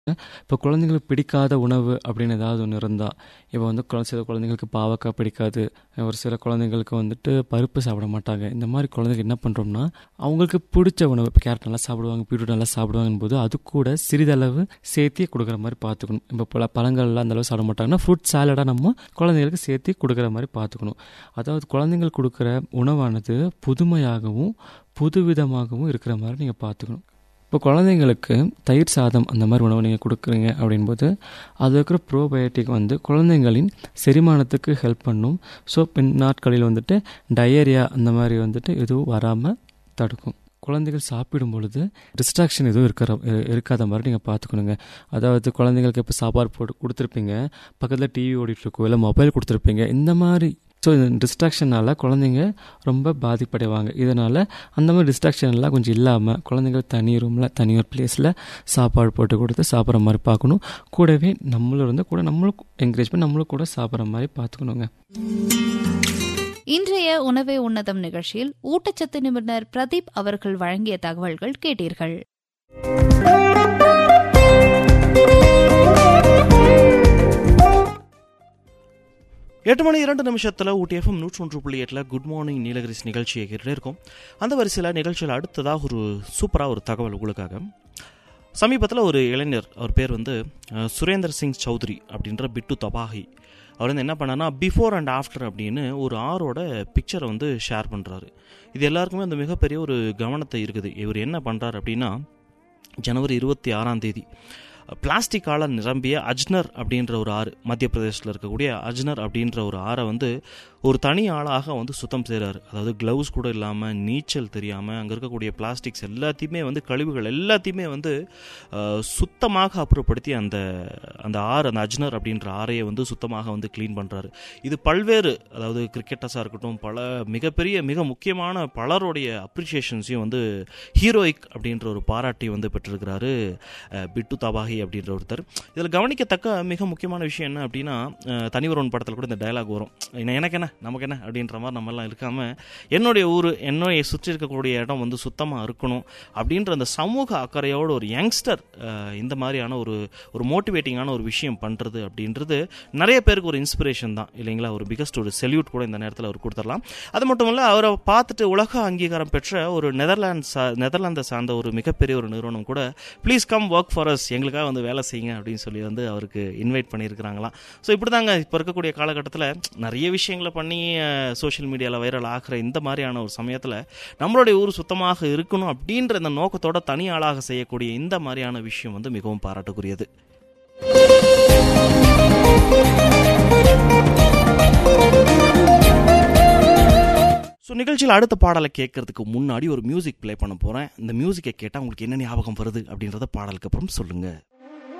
இப்போ குழந்தைங்களுக்கு பிடிக்காத உணவு அப்படின்னு ஏதாவது ஒன்று இருந்தால் இப்போ வந்து குழ சில குழந்தைங்களுக்கு பாவக்காய் பிடிக்காது ஒரு சில குழந்தைங்களுக்கு வந்துட்டு பருப்பு சாப்பிட மாட்டாங்க இந்த மாதிரி குழந்தைங்க என்ன பண்ணுறோம்னா அவங்களுக்கு பிடிச்ச உணவு இப்போ கேரட் நல்லா சாப்பிடுவாங்க பீட்ரூட் நல்லா சாப்பிடுவாங்க போது அது கூட சிறிதளவு சேர்த்தி கொடுக்குற மாதிரி பார்த்துக்கணும் இப்போ பல பழங்கள்லாம் அந்த அளவு சாப்பிட மாட்டாங்கன்னா ஃப்ரூட் சாலடாக நம்ம குழந்தைங்களுக்கு சேர்த்தி கொடுக்குற மாதிரி பார்த்துக்கணும் அதாவது குழந்தைங்களுக்கு கொடுக்குற உணவானது புதுமையாகவும் புதுவிதமாகவும் இருக்கிற மாதிரி நீங்கள் பார்த்துக்கணும் இப்போ குழந்தைங்களுக்கு தயிர் சாதம் அந்த மாதிரி உணவு நீங்கள் கொடுக்குறீங்க அப்படின்போது அது இருக்கிற ப்ரோபயோட்டிக் வந்து குழந்தைங்களின் செரிமானத்துக்கு ஹெல்ப் பண்ணும் ஸோ பின் நாட்களில் வந்துட்டு டயரியா அந்த மாதிரி வந்துட்டு எதுவும் வராமல் தடுக்கும் குழந்தைகள் சாப்பிடும் பொழுது டிஸ்ட்ராக்ஷன் எதுவும் இருக்கிற இருக்காத மாதிரி நீங்கள் பார்த்துக்கணுங்க அதாவது குழந்தைங்களுக்கு இப்போ சாப்பாடு போட்டு கொடுத்துருப்பீங்க பக்கத்தில் டிவி ஓடிட்டுருக்கோ இல்லை மொபைல் கொடுத்துருப்பீங்க இந்த மாதிரி ஸோ இந்த டிஸ்ட்ராக்ஷனால் குழந்தைங்க ரொம்ப பாதிப்படைவாங்க இதனால் அந்த மாதிரி டிஸ்ட்ராக்ஷன் எல்லாம் கொஞ்சம் இல்லாமல் குழந்தைங்க தனி ரூமில் தனி ஒரு பிளேஸில் சாப்பாடு போட்டு கொடுத்து சாப்பிட்ற மாதிரி பார்க்கணும் கூடவே நம்மளும் இருந்து கூட நம்மளும் என்கரேஜ் பண்ணி நம்மளும் கூட சாப்பிட்ற மாதிரி பார்த்துக்கணுங்க இன்றைய உணவே உன்னதம் நிகழ்ச்சியில் ஊட்டச்சத்து நிபுணர் பிரதீப் அவர்கள் வழங்கிய தகவல்கள் கேட்டீர்கள் எட்டு மணி இரண்டு நிமிஷத்தில் ஊட்டிஎஃப்எம் நூற்றி ஒன்று புள்ளி எட்டில் குட் மார்னிங் நீலகிரிஸ் நிகழ்ச்சியை கேட்டுகிட்டே இருக்கும் அந்த வரிசையில் நிகழ்ச்சியில் அடுத்ததாக ஒரு சூப்பராக ஒரு தகவல் உங்களுக்காக சமீபத்தில் ஒரு இளைஞர் அவர் பேர் வந்து சுரேந்தர் சிங் சௌத்ரி அப்படின்ற பிட்டு தபாகி அவர் வந்து என்ன பண்ணார்னா பிஃபோர் அண்ட் ஆஃப்டர் அப்படின்னு ஒரு ஆரோட பிக்சரை வந்து ஷேர் பண்ணுறாரு இது எல்லாருக்குமே அந்த மிகப்பெரிய ஒரு கவனத்தை இருக்குது இவர் என்ன பண்ணுறாரு அப்படின்னா ஜனவரி இருபத்தி ஆறாம் தேதி பிளாஸ்டிக்கால் நிரம்பிய அஜ்னர் அப்படின்ற ஒரு ஆறு மத்திய பிரதேசத்தில் இருக்கக்கூடிய அஜ்னர் அப்படின்ற ஒரு ஆறை வந்து ஒரு தனி ஆளாக வந்து சுத்தம் செய்கிறாரு அதாவது க்ளவுஸ் கூட இல்லாமல் நீச்சல் தெரியாமல் அங்கே இருக்கக்கூடிய பிளாஸ்டிக்ஸ் எல்லாத்தையுமே வந்து கழிவுகள் எல்லாத்தையுமே வந்து சுத்தமாக அப்புறப்படுத்தி அந்த அந்த ஆறு அந்த அஜ்னர் அப்படின்ற ஆறையை வந்து சுத்தமாக வந்து க்ளீன் பண்ணுறாரு இது பல்வேறு அதாவது கிரிக்கெட்டர்ஸாக இருக்கட்டும் பல மிகப்பெரிய மிக முக்கியமான பலருடைய அப்ரிசியேஷன்ஸையும் வந்து ஹீரோயிக் அப்படின்ற ஒரு பாராட்டி வந்து பெற்றிருக்கிறாரு பிட்டு தபாகி அப்படின்ற ஒருத்தர் இதில் கவனிக்கத்தக்க மிக முக்கியமான விஷயம் என்ன அப்படின்னா தனிவரவன் படத்தில் கூட இந்த டைலாக் வரும் எனக்கு என்ன நமக்கு என்ன அப்படின்ற மாதிரி நம்மலாம் இருக்காமல் என்னுடைய ஊர் என்னுடைய சுற்றி இருக்கக்கூடிய இடம் வந்து சுத்தமாக இருக்கணும் அப்படின்ற அந்த சமூக அக்கறையோட ஒரு யங்ஸ்டர் இந்த மாதிரியான ஒரு ஒரு மோட்டிவேட்டிங்கான ஒரு விஷயம் பண்ணுறது அப்படின்றது நிறைய பேருக்கு ஒரு இன்ஸ்பிரேஷன் தான் இல்லைங்களா ஒரு பிகஸ்ட் ஒரு செல்யூட் கூட இந்த நேரத்தில் அவர் கொடுத்துடலாம் அது மட்டும் இல்லை அவரை பார்த்துட்டு உலக அங்கீகாரம் பெற்ற ஒரு நெதர்லாண்ட்ஸ் நெதர்லாந்தை சார்ந்த ஒரு மிகப்பெரிய ஒரு நிறுவனம் கூட please come work for us எங்களுக்காக வந்து வேலை செய்யுங்க அப்படின்னு சொல்லி வந்து அவருக்கு இன்வைட் பண்ணியிருக்கிறாங்களாம் ஸோ இப்படி தாங்க இப்போ இருக்கக்கூடிய காலகட்டத்தில் நிறைய விஷயங்களை பண்ணி சோஷியல் மீடியாவில் வைரல் ஆகிற இந்த மாதிரியான ஒரு சமயத்தில் நம்மளுடைய ஊர் சுத்தமாக இருக்கணும் அப்படின்ற இந்த நோக்கத்தோட தனி ஆளாக செய்யக்கூடிய இந்த மாதிரியான விஷயம் வந்து மிகவும் பாராட்டுக்குரியது ஸோ நிகழ்ச்சியில் அடுத்த பாடலை கேட்கறதுக்கு முன்னாடி ஒரு மியூசிக் ப்ளே பண்ண போகிறேன் இந்த மியூசிக்கை கேட்டால் உங்களுக்கு என்ன ஞாபகம் வருது அப்படின்றத பாடலுக்கு அப்புறம் சொல்லுங்கள்